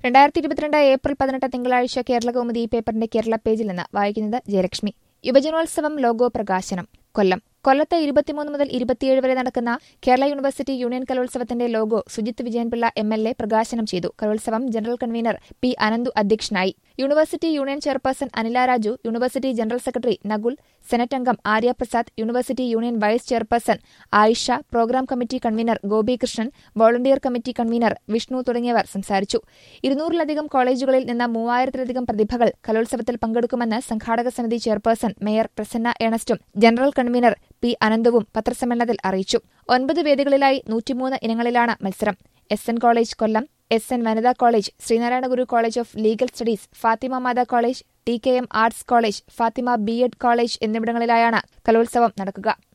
രണ്ടായിരത്തി ഇരുപത്തിരണ്ട് ഏപ്രിൽ പതിനെട്ട് തിങ്കളാഴ്ച കേരള കൗമുദി ഈ പേപ്പറിന്റെ കേരള പേജിൽ നിന്ന് വായിക്കുന്നത് ജയലക്ഷ്മി യുവജനോത്സവം ലോഗോ പ്രകാശനം കൊല്ലം കൊല്ലത്ത് ഇരുപത്തിമൂന്ന് മുതൽ ഇരുപത്തിയേഴ് വരെ നടക്കുന്ന കേരള യൂണിവേഴ്സിറ്റി യൂണിയൻ കലോത്സവത്തിന്റെ logo Sujith Vijayanpillai M L A പ്രകാശനം ചെയ്തു കലോത്സവം ജനറൽ കൺവീനർ പി അനന്തു അധ്യക്ഷനായി university union chairperson Anila Raju university general secretary Nakul senate അംഗം Arya Prasad university union vice chairperson Ayisha programme committee convener Gopikrishnan volunteer committee convener Vishnu തുടങ്ങിയവർ സംസാരിച്ചു ഇരുന്നൂറിലധികം കോളേജുകളിൽ നിന്ന് മൂവായിരത്തിലധികം പ്രതിഭകൾ കലോത്സവത്തിൽ പങ്കെടുക്കുമെന്ന് സംഘാടക സമിതി ചെയർപേഴ്സൺ മേയർ പ്രസന്ന ഏണസ്റ്റും ജനറൽ കൺവീനർ പി അനന്തവും പത്രസമ്മേളനത്തിൽ അറിയിച്ചു ഒൻപത് വേദികളിലായി നൂറ്റിമൂന്ന് ഇനങ്ങളിലാണ് മത്സരം S N college Kollam S N വനിതാ college Sreenarayana Guru college of legal studies Fathima Matha college T K M arts college Fathima B Ed college എന്നിവിടങ്ങളിലായാണ് കലോത്സവം നടക്കുക